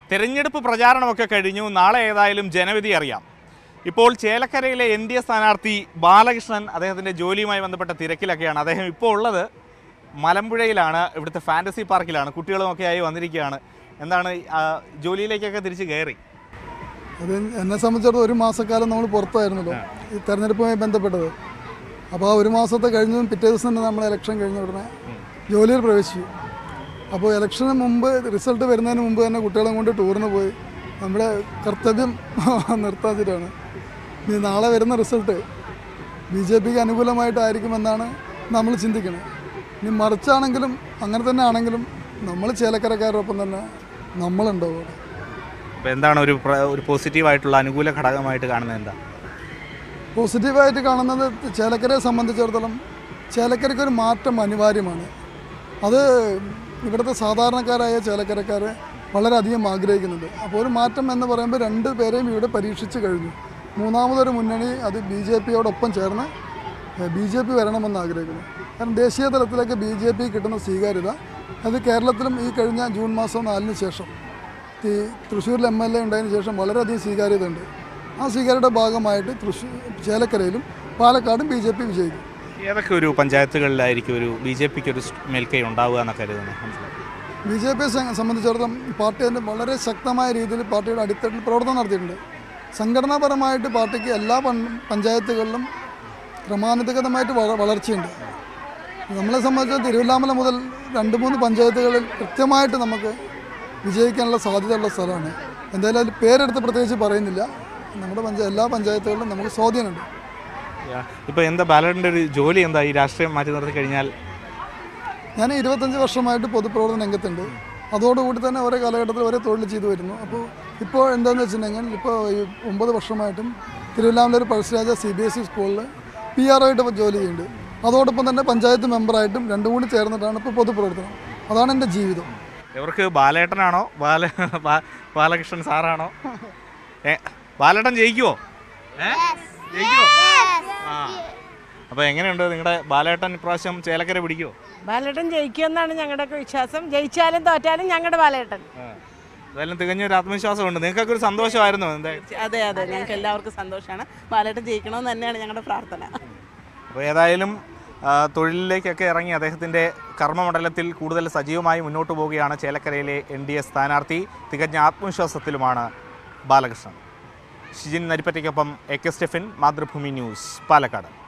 തെരഞ്ഞെടുപ്പ് പ്രചാരണമൊക്കെ കഴിഞ്ഞു നാളെ ഏതായാലും ജനവിധി അറിയാം ഇപ്പോൾ ചേലക്കരയിലെ എൻ ഡി എ സ്ഥാനാർത്ഥി ബാലകൃഷ്ണൻ അദ്ദേഹത്തിൻ്റെ ജോലിയുമായി ബന്ധപ്പെട്ട തിരക്കിലൊക്കെയാണ് അദ്ദേഹം ഇപ്പോൾ ഉള്ളത് മലമ്പുഴയിലാണ് ഇവിടുത്തെ ഫാൻറ്റസി പാർക്കിലാണ് കുട്ടികളുമൊക്കെ ആയി വന്നിരിക്കുകയാണ് എന്താണ് ആ, ജോലിയിലേക്കൊക്കെ തിരിച്ച് കയറി അത് എന്നെ സംബന്ധിച്ചിടത്തോളം ഒരു മാസക്കാലം നമ്മൾ പുറത്തായിരുന്നല്ലോ ഈ തെരഞ്ഞെടുപ്പുമായി ബന്ധപ്പെട്ടത് അപ്പോൾ ആ ഒരു മാസത്തെ കഴിഞ്ഞതും പിറ്റേ ദിവസം തന്നെ നമ്മൾ ഇലക്ഷൻ കഴിഞ്ഞ ഉടനെ ജോലിയിൽ പ്രവേശിച്ചു അപ്പോൾ ഇലക്ഷന് മുമ്പ് റിസൾട്ട് വരുന്നതിന് മുമ്പ് തന്നെ കുട്ടികളെ കൊണ്ട് ടൂറിന് പോയി നമ്മുടെ കർത്തവ്യം നിർത്താതിട്ടാണ് ഇനി നാളെ വരുന്ന റിസൾട്ട് ബി ജെ പിക്ക് അനുകൂലമായിട്ടായിരിക്കുമെന്നാണ് നമ്മൾ ചിന്തിക്കുന്നത് ഇനി മറിച്ചാണെങ്കിലും അങ്ങനെ തന്നെ ആണെങ്കിലും നമ്മൾ ചേലക്കരക്കാരോടൊപ്പം തന്നെ നമ്മളുണ്ടാവും അവിടെ അപ്പോൾ എന്താണ് ഒരു പ്ര- ഒരു പോസിറ്റീവായിട്ടുള്ള അനുകൂല ഘടകമായിട്ട് കാണുന്നത് എന്താ പോസിറ്റീവായിട്ട് കാണുന്നത് ചേലക്കരയെ സംബന്ധിച്ചിടത്തോളം ചേലക്കരയ്ക്ക് ഒരു മാറ്റം അനിവാര്യമാണ് അത് ഇവിടുത്തെ സാധാരണക്കാരായ ചേലക്കരക്കാർ വളരെയധികം ആഗ്രഹിക്കുന്നുണ്ട് അപ്പോൾ ഒരു മാറ്റം എന്ന് പറയുമ്പോൾ രണ്ട് പേരെയും ഇവിടെ പരീക്ഷിച്ച് കഴിഞ്ഞു മൂന്നാമതൊരു മുന്നണി അത് ബി ജെ പിയോടൊപ്പം ചേർന്ന് ബി ജെ പി വരണമെന്ന് ആഗ്രഹിക്കുന്നു കാരണം ദേശീയ തലത്തിലേക്ക് ബി ജെ പി കിട്ടുന്ന സ്വീകാര്യത അത് കേരളത്തിലും ഈ കഴിഞ്ഞ ജൂൺ മാസം നാലിന് ശേഷം ഈ തൃശ്ശൂരിൽ എം എൽ എ ഉണ്ടായതിനു ശേഷം വളരെയധികം സ്വീകാര്യതയുണ്ട് ആ സ്വീകാര്യയുടെ ഭാഗമായിട്ട് തൃശ്ശൂർ ചേലക്കരയിലും പാലക്കാടും ബി ജെ പി വിജയിക്കും ഏതൊക്കെ ഒരു പഞ്ചായത്തുകളിലായിരിക്കും ഒരു ബി ജെ പിക്ക് ഒരു മേൽക്കൈ ഉണ്ടാവുക എന്നൊക്കെ കരുതുന്നത് മനസ്സിലായി ബി ജെ പിയെ സംബന്ധിച്ചിടത്തോളം പാർട്ടി അതിൻ്റെ വളരെ ശക്തമായ രീതിയിൽ പാർട്ടിയുടെ അടിത്തട്ടിൽ പ്രവർത്തനം നടത്തിയിട്ടുണ്ട് സംഘടനാപരമായിട്ട് പാർട്ടിക്ക് എല്ലാ പൺ- പഞ്ചായത്തുകളിലും ക്രമാനുഗതമായിട്ട് വള വളർച്ചയുണ്ട് നമ്മളെ സംബന്ധിച്ച് തിരുവല്ലാമല മുതൽ രണ്ട് മൂന്ന് പഞ്ചായത്തുകളിൽ കൃത്യമായിട്ട് നമുക്ക് വിജയിക്കാനുള്ള സാധ്യതയുള്ള സ്ഥലമാണ് എന്തായാലും അതിൽ പേരെടുത്ത് പ്രത്യേകിച്ച് പറയുന്നില്ല നമ്മുടെ പഞ്ചായ എല്ലാ പഞ്ചായത്തുകളിലും നമുക്ക് സ്വാധീനമുണ്ട് ഇപ്പോൾ എന്താ ബാലറ്റിൻ്റെ ഒരു ജോലി എന്താ ഈ രാഷ്ട്രീയം മാറ്റി നിർത്തി കഴിഞ്ഞാൽ ഞാൻ ഇരുപത്തഞ്ച് വർഷമായിട്ട് പൊതുപ്രവർത്തന രംഗത്തുണ്ട് അതോടുകൂടി തന്നെ ഓരോ കാലഘട്ടത്തിൽ ഓരോ തൊഴിൽ ചെയ്തു വരുന്നു അപ്പോൾ ഇപ്പോൾ എന്താണെന്ന് വെച്ചിട്ടുണ്ടെങ്കിൽ ഇപ്പോൾ ഈ ഒമ്പത് വർഷമായിട്ടും തിരുവല്ലാമല ഒരു Pazhassiraja C B S E സ്കൂളിൽ പി ആർ ആയിട്ട് ഇപ്പോൾ ജോലി ചെയ്യുന്നുണ്ട് അതോടൊപ്പം തന്നെ പഞ്ചായത്ത് മെമ്പറായിട്ടും രണ്ടും കൂടി ചേർന്നിട്ടാണ് ഇപ്പോൾ പൊതുപ്രവർത്തനം അതാണ് എൻ്റെ ജീവിതം ഇവർക്ക് ബാലേട്ടനാണോ ബാല ബാ- ബാലകൃഷ്ണൻ സാറാണോ ഏ ബാലേട്ടൻ ജയിക്കുവോ ഏ ജയിക്കുവോ ആ അപ്പോൾ എങ്ങനെയുണ്ട് നിങ്ങളുടെ ബാലേട്ടൻ ഇപ്രാവശ്യം ചേലക്കര പിടിക്കുവോ ബാലേട്ടൻ ജയിക്കുമെന്നാണ് ഞങ്ങളുടെയൊക്കെ വിശ്വാസം ജയിച്ചാലും തോറ്റാലും ഞങ്ങളുടെ ബാലേട്ടൻ അതെല്ലാം തികഞ്ഞ ഒരു ആത്മവിശ്വാസമുണ്ട് നിങ്ങൾക്കൊക്കെ ഒരു സന്തോഷമായിരുന്നു എന്താ അതെ അതെ ഞങ്ങൾക്ക് എല്ലാവർക്കും സന്തോഷമാണ് ബാലേട്ടൻ ജയിക്കണമെന്ന് തന്നെയാണ് ഞങ്ങളുടെ പ്രാർത്ഥന അപ്പോൾ ഏതായാലും ആ, തൊഴിലിലേക്കൊക്കെ ഇറങ്ങി അദ്ദേഹത്തിൻ്റെ കർമ്മമണ്ഡലത്തിൽ കൂടുതൽ സജീവമായി മുന്നോട്ട് പോവുകയാണ് ചേലക്കരയിലെ എൻ ഡി എ സ്ഥാനാർത്ഥി തികഞ്ഞ ആത്മവിശ്വാസത്തിലുമാണ് ബാലകൃഷ്ണൻ ഷിജിൻ നരിപ്പറ്റയ്ക്കൊപ്പം A K Stephin Mathrubhumi news Palakkad